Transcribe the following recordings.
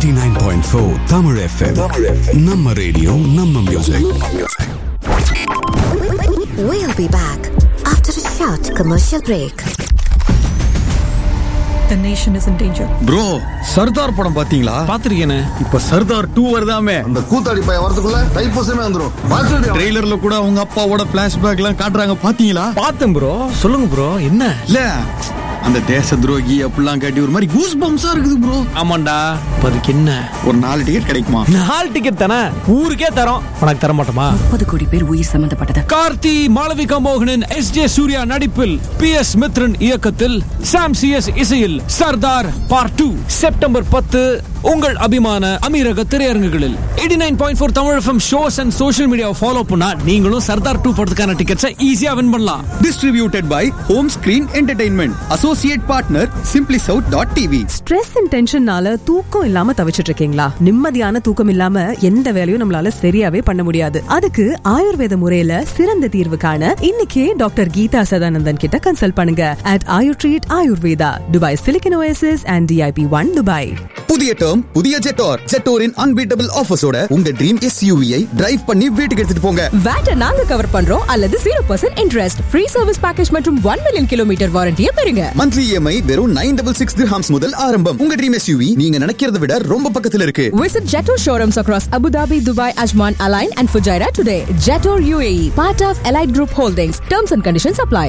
89.4 Tamil FM. நம்ம radio நம்ம music We'll be back after a short commercial break. The nation is in danger. Bro Sardar படம் பாத்தீங்களா பாத்திருக்கேனே இப்ப Sardar two வருதாமே இந்த கூத்தாடி பையன் வரதுக்குள்ள தைப்பூசமே வந்துரும் வாழ்த்துடைய ட்ரெய்லர்ல கூட அவங்க அப்பாவோட பிளாஷ்பேக் எல்லாம் காட்டுறாங்க பாத்தீங்களா பார்த்தேன் ப்ரோ சொல்லுங்க ப்ரோ என்ன இல்ல அந்த தேச துரோகி அப்படிலாம் காட்டி ஒரு மாதிரி கூஸ் பம்ஸா இருக்குது ப்ரோ ஆமாண்டா இப்ப அதுக்கு என்ன ஒரு நாலு டிக்கெட் கிடைக்குமா நாலு டிக்கெட் தானே ஊருக்கே தரோம் உனக்கு தர மாட்டோமா முப்பது கோடி பேர் உயிர் சம்பந்தப்பட்டது கார்த்தி மாளவிகா மோகனன் எஸ் ஜே சூர்யா நடிப்பில் பி எஸ் மித்ரன் இயக்கத்தில் சாம் சி எஸ் இசையில் சர்தார் பார்ட் டூ செப்டம்பர் பத்து உங்கள் அபிமான அமீரக திரையரங்குகளில் eighty nine point four Tamil FM shows and social மீடியாவை ஃபாலோ பண்ணா நீங்களும் சர்தார் டூ படத்துக்கான டிக்கெட்ஸை ஈஸியா வின் பண்ணலாம் distributed by home screen entertainment associate partner simply south dot TV stress and டென்ஷன்னால தூக்கம் இல்லாம தவிச்சிட்டு இருக்கீங்களா நிம்மதியான தூக்கம் இல்லாம எந்த வேலையும் நம்மளால சரியாவே பண்ண முடியாது அதுக்கு ஆயுர்வேத முறையில சிறந்த தீர்வு காண இன்னைக்கே டாக்டர் கீதா சதானந்தன் கிட்ட கன்சல்ட் பண்ணுங்க at Ayur treat Ayurveda Dubai Silicon Oasis and DIP one Dubai புதிய டேர்ம் புதிய ஜெட்டோர் ஜெட்டோரின் அன்பீட்டபிள் ஆஃபர்ஸோட உங்க ட்ரீம் எஸ்யூவியை டிரைவ் பண்ணி வீட்டுக்கு எடுத்துட்டு போங்க வேட்டை நாங்க கவர் பண்றோம் அல்லது zero percent interest free service package மற்றும் ஒன் மில்லியன் கிலோமீட்டர் வாரண்டியை பெறுங்க மந்த்லி இஎம்ஐ வெறும் நைன் டபுள் சிக்ஸ் திர்ஹாம்ஸ் முதல் ஆரம்பம் உங்க ட்ரீம் எஸ்யூவி நீங்க நினைக்கிறத விட ரொம்ப பக்கத்துல இருக்கு Visit Jetor showrooms across Abu Dhabi, Dubai, Ajman, Align, and Fujairah today. Jetor UAE, part of Allied Group Holdings. Terms and conditions apply.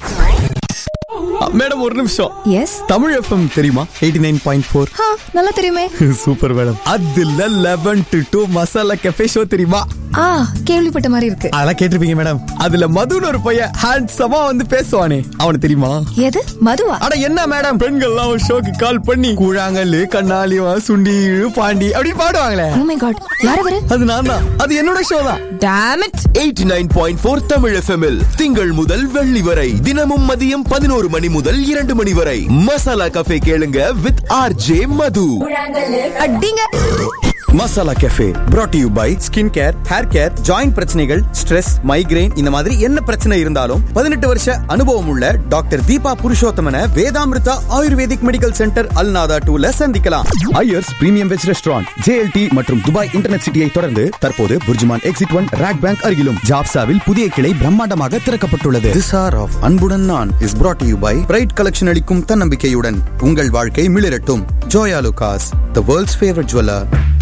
Madam ஒரு நிமிஷம் எஸ் தமிழ் எஃப்எம் தெரியுமா எயிட்டி நைன் பாயிண்ட் ஃபோர் நல்லா தெரியுமே சூப்பர் மேடம் அதுல eleven to two masala cafe show தெரியுமா ஆ கேள்விப்பட்ட மாதிரி இருக்கு அதெல்லாம் கேட்டிருப்பீங்க மேடம் அதுல மதுன்னு ஒரு பையன் ஹேண்ட்ஸமா வந்து பேசுவானே அவனுக்கு தெரியுமா எது மதுவா அட என்ன மேடம் பெண்கள்லாம் ஒரு ஷோக்கு கால் பண்ணி கூழாங்கல்லு கண்ணாலி சுண்டி பாண்டி அப்படின்னு பாடுவாங்களே ஓ மை காட் யார் அவரு அது நான் தான் அது என்னோட ஷோ தான் டாம் இட் eighty nine point four Tamil எஃப்எம்எல் திங்கள் முதல் வெள்ளி வரை தினமும் மதியம் பதினோரு மணி முதல் இரண்டு மணி வரை மசாலா கஃபே கேளுங்க வித் ஆர் ஜே மது அடிங்க masala cafe brought you by skin care hair care joint பிரச்சனைகள் ஸ்ட்ரெஸ் மைக்ரைன் இந்த மாதிரி என்ன பிரச்சனை இருந்தாலும் பதினெட்டு வருஷ அனுபவம் உள்ள டாக்டர் தீபா புருஷோத்தமன Vedamrutha ayurvedic medical centre Al Nahda டூல சந்திக்கலாம் Iyers premium veg restaurant JLT மற்றும் துபாய் இன்டர்நெட் சிட்டியை தொடர்ந்து தற்போது BurJuman exit one RAK bank அருகிலும் ஜாப்சாவில் புதிய கிளை பிரம்மாண்டமாக திறக்கப்பட்டுள்ளது திஸ் ஆர் ஆஃப் அன்புடன் நான் is brought you by bright collection அளிக்கும் தன்னம்பிக்கையுடன் உங்கள் வாழ்க்கை மிளிரட்டும் Joyalukkas the world's favourite jeweller